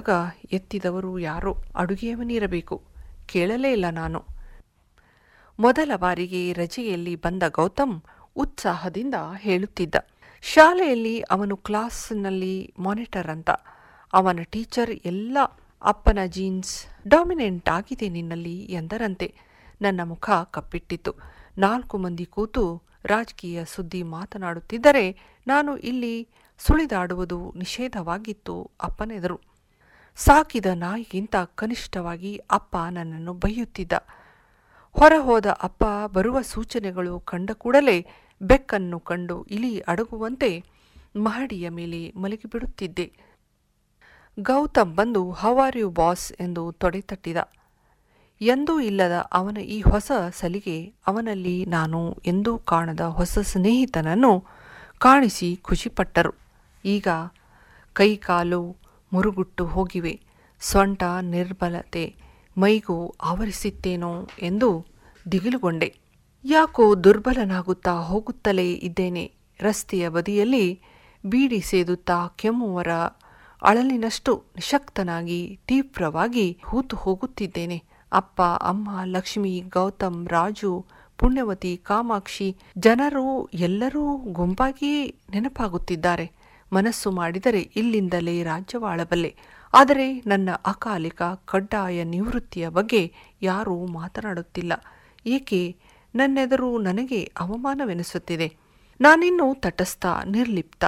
ಆಗ ಎತ್ತಿದವರು ಯಾರೋ ಅಡುಗೆಯವನಿರಬೇಕು ಕೇಳಲೇ ಇಲ್ಲ ನಾನು ಮೊದಲ ಬಾರಿಗೆ ರಜೆಯಲ್ಲಿ ಬಂದ ಗೌತಮ್ ಉತ್ಸಾಹದಿಂದ ಹೇಳುತ್ತಿದ್ದ ಶಾಲೆಯಲ್ಲಿ ಅವನು ಕ್ಲಾಸ್ನಲ್ಲಿ ಮಾನಿಟರ್ ಅಂತ ಅವನ ಟೀಚರ್ ಎಲ್ಲ ಅಪ್ಪನ ಜೀನ್ಸ್ ಡಾಮಿನೆಂಟ್ ಆಗಿದೆ ನಿನ್ನಲ್ಲಿ ಎಂದರಂತೆ ನನ್ನ ಮುಖ ಕಪ್ಪಿಟ್ಟಿತ್ತು ನಾಲ್ಕು ಮಂದಿ ಕೂತು ರಾಜಕೀಯ ಸುದ್ದಿ ಮಾತನಾಡುತ್ತಿದ್ದರೆ ನಾನು ಇಲ್ಲಿ ಸುಳಿದಾಡುವುದು ನಿಷೇಧವಾಗಿತ್ತು ಅಪ್ಪನೆದರು ಸಾಕಿದ ನಾಯಿಗಿಂತ ಕನಿಷ್ಠವಾಗಿ ಅಪ್ಪ ನನ್ನನ್ನು ಬೈಯುತ್ತಿದ್ದ ಹೊರಹೋದ ಅಪ್ಪ ಬರುವ ಸೂಚನೆಗಳು ಕಂಡ ಕೂಡಲೇ ಬೆಕ್ಕನ್ನು ಕಂಡು ಇಲಿ ಅಡಗುವಂತೆ ಮಹಡಿಯ ಮೇಲೆ ಮಲಗಿಬಿಡುತ್ತಿದ್ದೆ ಗೌತಮ್ ಬಂದು ಹವಾರ್ ಯು ಬಾಸ್ ಎಂದು ತೊಡೆತಟ್ಟಿದ ಎಂದೂ ಇಲ್ಲದ ಅವನ ಈ ಹೊಸ ಸಲಿಗೆ ಅವನಲ್ಲಿ ನಾನು ಎಂದೂ ಕಾಣದ ಹೊಸ ಸ್ನೇಹಿತನನ್ನು ಕಾಣಿಸಿ ಖುಷಿಪಟ್ಟರು ಈಗ ಕೈಕಾಲು ಮುರುಗುಟ್ಟು ಹೋಗಿವೆ ಸೊಂಟ ನಿರ್ಬಲತೆ ಮೈಗೂ ಆವರಿಸಿತ್ತೇನೋ ಎಂದು ದಿಗಿಲುಗೊಂಡೆ ಯಾಕೋ ದುರ್ಬಲನಾಗುತ್ತಾ ಹೋಗುತ್ತಲೇ ಇದ್ದೇನೆ ರಸ್ತೆಯ ಬದಿಯಲ್ಲಿ ಬೀಡಿ ಸೇದುತ್ತಾ ಕೆಮ್ಮುವರ ಅಳಲಿನಷ್ಟು ನಿಶಕ್ತನಾಗಿ ತೀವ್ರವಾಗಿ ಹೂತು ಹೋಗುತ್ತಿದ್ದೇನೆ ಅಪ್ಪ ಅಮ್ಮ ಲಕ್ಷ್ಮಿ ಗೌತಮ್ ರಾಜು ಪುಣ್ಯವತಿ ಕಾಮಾಕ್ಷಿ ಜನರು ಎಲ್ಲರೂ ಗುಂಪಾಗಿಯೇ ನೆನಪಾಗುತ್ತಿದ್ದಾರೆ ಮನಸ್ಸು ಮಾಡಿದರೆ ಇಲ್ಲಿಂದಲೇ ರಾಜ್ಯವಾಳಬಲ್ಲೆ ಆದರೆ ನನ್ನ ಅಕಾಲಿಕ ಕಡ್ಡಾಯ ನಿವೃತ್ತಿಯ ಬಗ್ಗೆ ಯಾರೂ ಮಾತನಾಡುತ್ತಿಲ್ಲ ಏಕೆ ನನ್ನೆದುರು ನನಗೆ ಅವಮಾನವೆನಿಸುತ್ತಿದೆ ನಾನಿನ್ನೂ ತಟಸ್ಥ ನಿರ್ಲಿಪ್ತ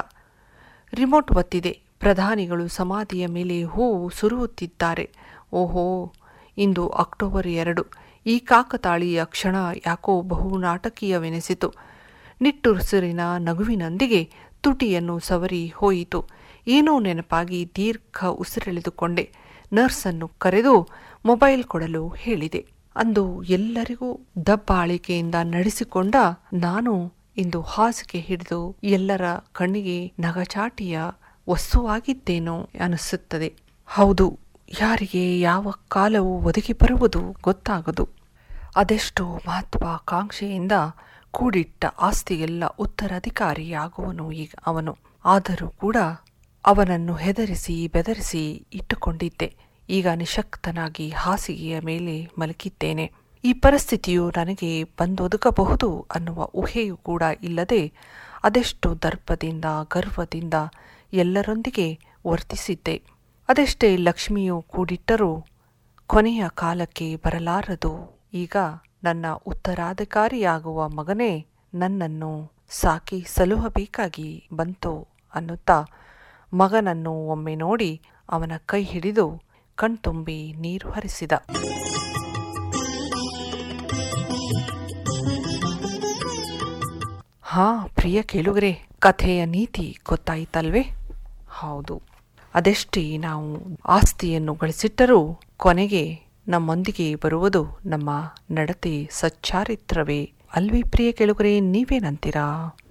ರಿಮೋಟ್ ಒತ್ತಿದೆ ಪ್ರಧಾನಿಗಳು ಸಮಾಧಿಯ ಮೇಲೆ ಹೂವು ಸುರುವುತ್ತಿದ್ದಾರೆ ಓಹೋ ಇಂದು ಅಕ್ಟೋಬರ್ ಎರಡು ಈ ಕಾಕತಾಳೀಯ ಕ್ಷಣ ಯಾಕೋ ಬಹು ನಾಟಕೀಯವೆನಿಸಿತು ನಿಟ್ಟುಸಿರಿನ ನಗುವಿನೊಂದಿಗೆ ತುಟಿಯನ್ನು ಸವರಿ ಹೋಯಿತು ಏನೋ ನೆನಪಾಗಿ ದೀರ್ಘ ಉಸಿರೆಳೆದುಕೊಂಡೆ ನರ್ಸನ್ನು ಕರೆದು ಮೊಬೈಲ್ ಕೊಡಲು ಹೇಳಿದೆ ಅಂದು ಎಲ್ಲರಿಗೂ ದಬ್ಬಾಳಿಕೆಯಿಂದ ನಡೆಸಿಕೊಂಡ ನಾನು ಇಂದು ಹಾಸಿಗೆ ಹಿಡಿದು ಎಲ್ಲರ ಕಣ್ಣಿಗೆ ನಗಚಾಟಿಯ ವಸ್ತುವಾಗಿದ್ದೇನೋ ಅನಿಸುತ್ತದೆ ಹೌದು ಯಾರಿಗೆ ಯಾವ ಕಾಲವು ಒದಗಿ ಬರುವುದು ಗೊತ್ತಾಗದು ಅದೆಷ್ಟು ಮಹತ್ವಾಕಾಂಕ್ಷೆಯಿಂದ ಕೂಡಿಟ್ಟ ಆಸ್ತಿಗೆಲ್ಲ ಉತ್ತರಾಧಿಕಾರಿಯಾಗುವನು ಈಗ ಅವನು ಆದರೂ ಕೂಡ ಅವನನ್ನು ಹೆದರಿಸಿ ಬೆದರಿಸಿ ಇಟ್ಟುಕೊಂಡಿದ್ದೆ ಈಗ ನಿಶಕ್ತನಾಗಿ ಹಾಸಿಗೆಯ ಮೇಲೆ ಮಲಗಿದ್ದೇನೆ ಈ ಪರಿಸ್ಥಿತಿಯು ನನಗೆ ಬಂದೊದಗಬಹುದು ಅನ್ನುವ ಊಹೆಯೂ ಕೂಡ ಇಲ್ಲದೆ ಅದೆಷ್ಟು ದರ್ಪದಿಂದ ಗರ್ವದಿಂದ ಎಲ್ಲರೊಂದಿಗೆ ವರ್ತಿಸಿದ್ದೆ ಅದೆಷ್ಟೇ ಲಕ್ಷ್ಮಿಯು ಕೂಡಿಟ್ಟರೂ ಕೊನೆಯ ಕಾಲಕ್ಕೆ ಬರಲಾರದು ಈಗ ನನ್ನ ಉತ್ತರಾಧಿಕಾರಿಯಾಗುವ ಮಗನೇ ನನ್ನನ್ನು ಸಾಕಿ ಸಲುಹಬೇಕಾಗಿ ಬಂತು ಅನ್ನುತ್ತಾ ಮಗನನ್ನು ಒಮ್ಮೆ ನೋಡಿ ಅವನ ಕೈ ಹಿಡಿದು ಕಣ್ತುಂಬಿ ನೀರು ಹರಿಸಿದ ಹಾ ಪ್ರಿಯ ಕೇಳುಗರೆ ಕಥೆಯ ನೀತಿ ಗೊತ್ತಾಯಿತಲ್ವೇ ಹೌದು ಅದೆಷ್ಟೇ ನಾವು ಆಸ್ತಿಯನ್ನು ಗಳಿಸಿಟ್ಟರೂ ಕೊನೆಗೆ ನಮ್ಮೊಂದಿಗೆ ಬರುವುದು ನಮ್ಮ ನಡತೆ ಸಚ್ಚಾರಿತ್ರವೇ ಅಲ್ವೇ ಪ್ರಿಯ ಕೇಳುಗರೆ ನೀವೇನಂತೀರಾ